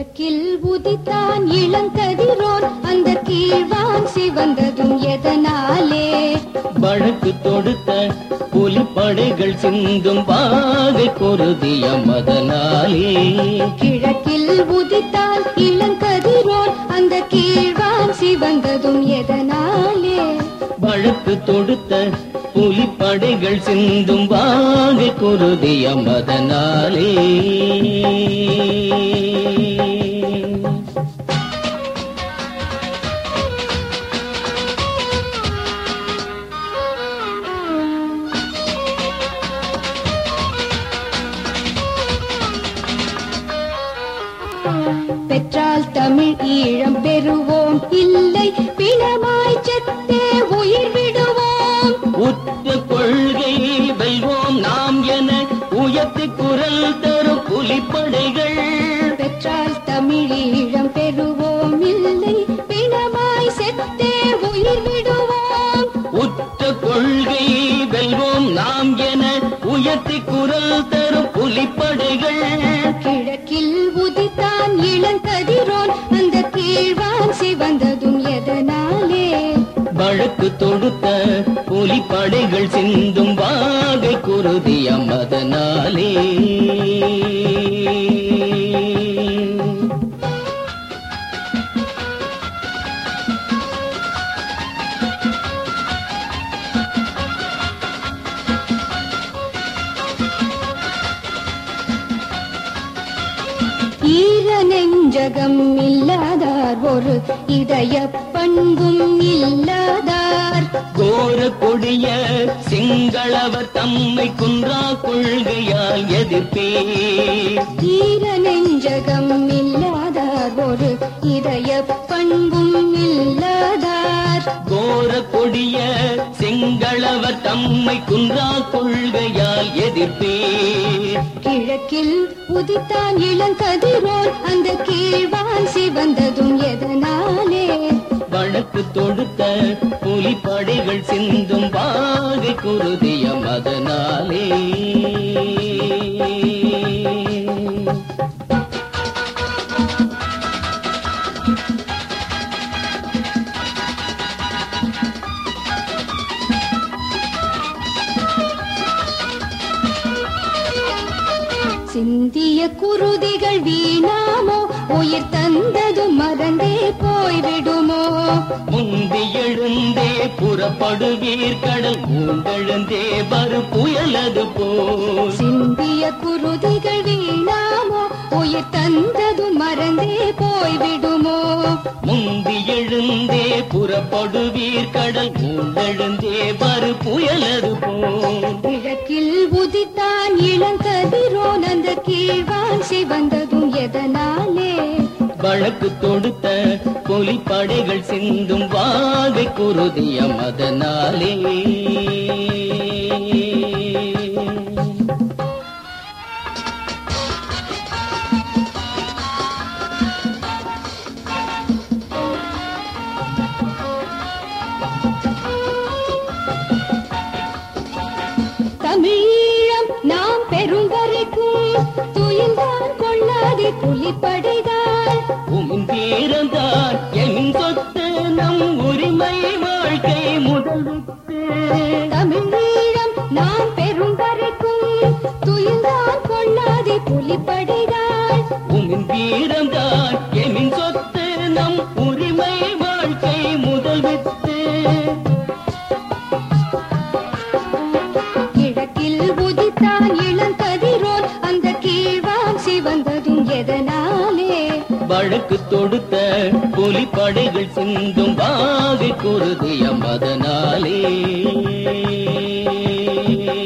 கிழக்கில் உதித்தான் இளங்கதிரோன் அந்த கீழ்வான் சிவந்ததும் எதனாலே வழக்கு தொடுத்த புலிப்படைகள் சிந்தும் பாகை குருதிய மதனாலே கிழக்கில் உதித்தான் இளங்கதிரோன் அந்த கீழ்வான் சிவந்ததும் எதனாலே வழக்கு தொடுத்த புலிப்படைகள் சிந்தும் பாகை குருதிய மதனாலே பெற்றால் தமிழ் ஈழம் பெறுவோம் இல்லை பிணமாய் செத்தே உயிர் விடுவோம் உற்ற கொள்கையை வெல்வோம் நாம் என உயர்த்தி குரல் தரும் புலிப்படைகள் பெற்றால் தமிழ் ஈழம் பெறுவோம் இல்லை பிணமாய் செத்தே உயிர் விடுவோம் உற்ற கொள்கையை வெல்வோம் நாம் என உயர்த்தி குரல் தரும் புலிப்படைகள் கிழக்கில் உதித்தான் இளங்கதிரோன் அந்த கீழ்வான் சிவந்ததும் எதனாலே வழக்கு தொடுத்த புலிப்படைகள் சிந்தும் வாகை குருதிய மதனாலே ஈர நெஞ்சகம் இல்லாதார் ஒரு இதய பண்பும் இல்லாதார் கோர கொடிய சிங்களவர் தம்மை குன்றா கொள்கையால் எதிர்ப்பே ஈர நெஞ்சகம் இல்லாதார் ஒரு இதய பண்பும் இல்லாதார் கோர கொடிய செங்களவர் தம்மை குன்றா கொள்கையால் எதிர்ப்பே கிழக்கில் உதித்தான் இளங்கதிரோன் அந்த கீழ்வான் சிவந்ததும் எதனாலே வழக்கு தொடுத்த புலிப்படைகள் சிந்தும் வாகை குருதிய மதனாலே சிந்திய குருதிகள் வீணாமோ உயிர் தந்ததும் மறந்தே போய்விடுமோ முந்தி எழுந்தே புறப்படுவீர் கடல் பூந்தெழுந்தே வரு புயலது போல் சிந்திய குருதிகள் வீணாமோ உயிர் தந்ததும் மறந்தே போய்விடுமோ முந்தி எழுந்தே புறப்படுவீர் கடல் பூந்தெழுந்தே வரு புயலது போல் கிழக்கில் உதித்தான் இளங்கதிரோன் அந்த கீழ்வான் சிவந்ததும் எதனாலே வழக்கு தொடுத்த புலிப்படைகள் சிந்தும் வாகை குருதிய மதனாலே தமிழீழம் நாம் பெரும் வரைக்கும் துயில்தான் கொள்ளாதே புலிப்படைதான் உமின் தீரந்தான் என் சொத்து நம் உரிமை வாழ்க்கை முதல் வித்து தமிழீழம் நாம் பெரும் வரைக்கும் துயில்தான் கொள்ளாதே புலிப்படைதான் உமின் தீரந்தான் என் சொத்து நம் உரிமை வாழ்க்கை முதல் வித்து கிழக்கில் உதித்தான் இளங்கதிரோன் அந்த கீழ்வான் சிவந்ததும் எதனாலே வழக்கு தொடுத்த புலிப்படைகள் சிந்தும் வாகை குருதிய மதனாலே